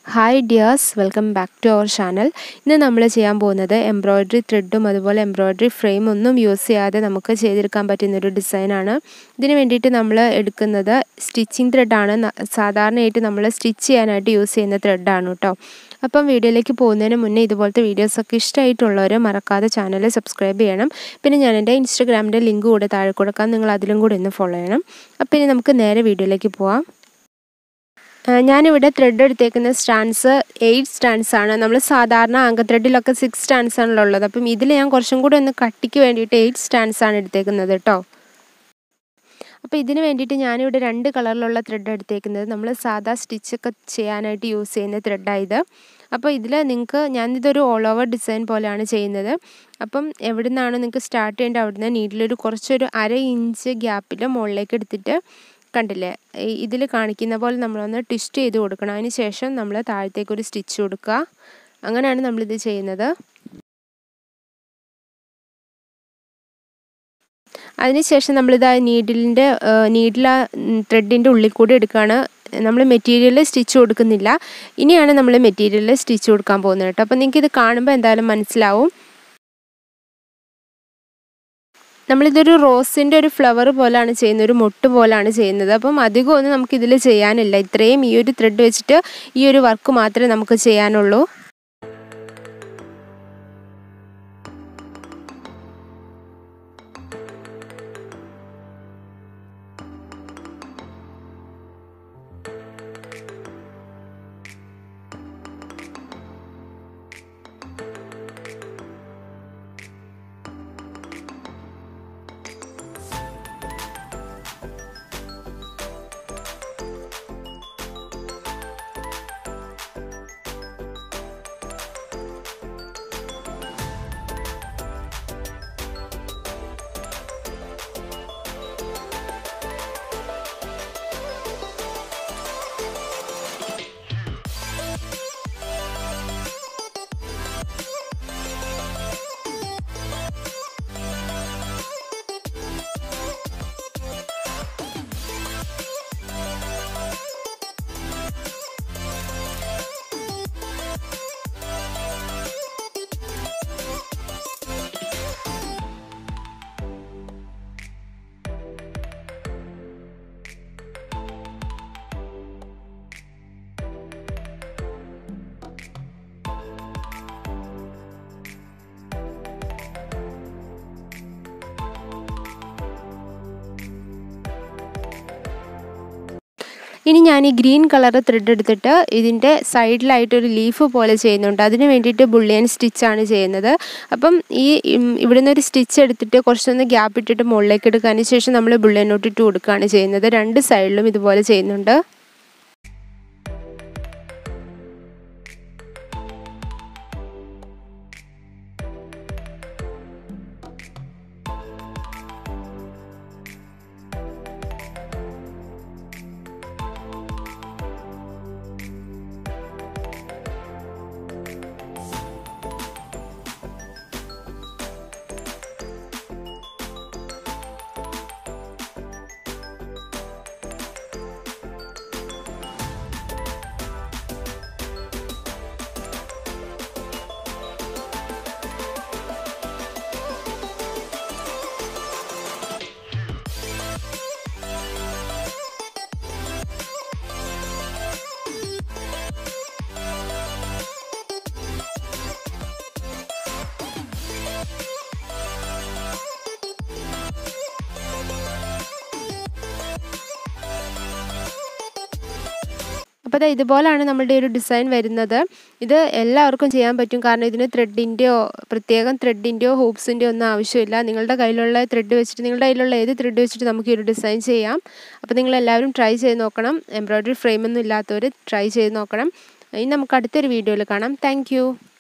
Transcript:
hi dears welcome back to our channel ഇന്ന് നമ്മൾ ചെയ്യാൻ പോകുന്നത് എംബ്രോയ്ഡറി ത്രെഡും അതുപോലെ എംബ്രോയ്ഡറി ഫ്രെയിം ഒന്നും യൂസ് ചെയ്യാതെ നമുക്ക് ചെയ്തെടുക്കാൻ പറ്റുന്നൊരു ഡിസൈനാണ് ഇതിന് വേണ്ടിയിട്ട് നമ്മൾ എടുക്കുന്നത് സ്റ്റിച്ചിങ് ത്രെഡാണ് സാധാരണയായിട്ട് നമ്മൾ സ്റ്റിച്ച് ചെയ്യാനായിട്ട് യൂസ് ചെയ്യുന്ന ത്രെഡാണ് കേട്ടോ അപ്പം വീഡിയോയിലേക്ക് പോകുന്നതിന് മുന്നേ ഇതുപോലത്തെ വീഡിയോസൊക്കെ ഇഷ്ടമായിട്ടുള്ളവർ മറക്കാതെ ചാനൽ സബ്സ്ക്രൈബ് ചെയ്യണം പിന്നെ ഞാൻ എൻ്റെ ഇൻസ്റ്റഗ്രാമിൻ്റെ ലിങ്ക് കൂടെ താഴെ കൊടുക്കാം നിങ്ങൾ അതിലും കൂടെ ഒന്ന് ഫോളോ ചെയ്യണം അപ്പം ഇനി നമുക്ക് നേരെ വീഡിയോയിലേക്ക് പോവാം ഞാനിവിടെ ത്രെഡ് എടുത്തേക്കുന്ന സ്റ്റാൻസ് എയ്റ്റ് സ്റ്റാൻസ് ആണ് നമ്മൾ സാധാരണ അങ്ക ത്രെഡിലൊക്കെ സിക്സ് സ്റ്റാൻസ് ആണല്ലോ ഉള്ളത് അപ്പം ഇതിൽ ഞാൻ കുറച്ചും കൂടി ഒന്ന് കട്ടിക്ക് വേണ്ടിയിട്ട് എയ്റ്റ് സ്റ്റാൻസ് ആണ് എടുത്തേക്കുന്നത് കേട്ടോ അപ്പോൾ ഇതിന് വേണ്ടിയിട്ട് ഞാനിവിടെ രണ്ട് കളറിലുള്ള ത്രെഡ് എടുത്തേക്കുന്നത് നമ്മൾ സാധാ സ്റ്റിച്ചൊക്കെ ചെയ്യാനായിട്ട് യൂസ് ചെയ്യുന്ന ത്രെഡായത് അപ്പോൾ ഇതിൽ നിങ്ങൾക്ക് ഞാനിതൊരു ഓൾ ഓവർ ഡിസൈൻ പോലെയാണ് ചെയ്യുന്നത് അപ്പം എവിടെ നിന്നാണ് നിങ്ങൾക്ക് സ്റ്റാർട്ട് ചെയ്യേണ്ടത് അവിടുന്ന് നീഡിലൊരു കുറച്ചൊരു അര ഇഞ്ച് ഗ്യാപ്പിൽ മുകളിലേക്ക് എടുത്തിട്ട് കണ്ടില്ലേ ഇതിൽ കാണിക്കുന്ന പോലെ നമ്മളൊന്ന് ട്വിസ്റ്റ് ചെയ്ത് കൊടുക്കണം അതിന് ശേഷം നമ്മൾ താഴത്തേക്ക് ഒരു സ്റ്റിച്ച് കൊടുക്കുക അങ്ങനെയാണ് നമ്മളിത് ചെയ്യുന്നത് അതിനുശേഷം നമ്മളിത് ആ നീഡിലിൻ്റെ നീഡിൽ ആ ത്രെഡിൻ്റെ ഉള്ളിൽ കൂടി എടുക്കുകയാണ് നമ്മൾ മെറ്റീരിയൽ സ്റ്റിച്ച് കൊടുക്കുന്നില്ല ഇനിയാണ് നമ്മൾ മെറ്റീരിയൽ സ്റ്റിച്ച് കൊടുക്കാൻ പോകുന്നത് കേട്ടോ അപ്പോൾ നിങ്ങൾക്ക് ഇത് കാണുമ്പോൾ എന്തായാലും മനസ്സിലാവും നമ്മളിതൊരു റോസിൻ്റെ ഒരു ഫ്ലവർ പോലാണ് ചെയ്യുന്നത് ഒരു മൊട്ട് പോലാണ് ചെയ്യുന്നത് അപ്പം അധികം ഒന്നും നമുക്കിതിൽ ചെയ്യാനില്ല ഇത്രയും ഈ ഒരു ത്രെഡ് വെച്ചിട്ട് ഈ ഒരു വർക്ക് മാത്രമേ നമുക്ക് ചെയ്യാനുള്ളൂ ഇനി ഞാൻ ഈ ഗ്രീൻ കളർ ത്രെഡ് എടുത്തിട്ട് ഇതിൻ്റെ സൈഡിലായിട്ടൊരു ലീഫ് പോലെ ചെയ്യുന്നുണ്ട് അതിന് വേണ്ടിയിട്ട് ബുള്ളിയൻ സ്റ്റിച്ചാണ് ചെയ്യുന്നത് അപ്പം ഈ ഇവിടുന്ന് ഒരു സ്റ്റിച്ച് എടുത്തിട്ട് കുറച്ചൊന്ന് ഗ്യാപ്പ് ഇട്ടിട്ട് മുകളിലേക്ക് എടുക്കുക ശേഷം നമ്മൾ ബുള്ളിയനോട്ട് ഇട്ട് കൊടുക്കുകയാണ് ചെയ്യുന്നത് രണ്ട് സൈഡിലും ഇതുപോലെ ചെയ്യുന്നുണ്ട് അപ്പോൾ അത് ഇതുപോലാണ് നമ്മളുടെ ഒരു ഡിസൈൻ വരുന്നത് ഇത് എല്ലാവർക്കും ചെയ്യാൻ പറ്റും കാരണം ഇതിന് ത്രെഡിൻ്റെയോ പ്രത്യേകം ത്രെഡിൻ്റെയോ ഹൂപ്സിൻ്റെയോ ഒന്നും ആവശ്യമില്ല നിങ്ങളുടെ കയ്യിലുള്ള ത്രെഡ് വെച്ചിട്ട് നിങ്ങളുടെ കയ്യിലുള്ള ഏത് ത്രെഡ് വെച്ചിട്ട് നമുക്ക് ഈ ഒരു ഡിസൈൻ ചെയ്യാം അപ്പോൾ നിങ്ങൾ എല്ലാവരും ട്രൈ ചെയ്ത് നോക്കണം എംബ്രോയ്ഡറി ഫ്രെയിമൊന്നും ഇല്ലാത്തവർ ട്രൈ ചെയ്ത് നോക്കണം ഇനി നമുക്ക് അടുത്തൊരു വീഡിയോയിൽ കാണാം താങ്ക്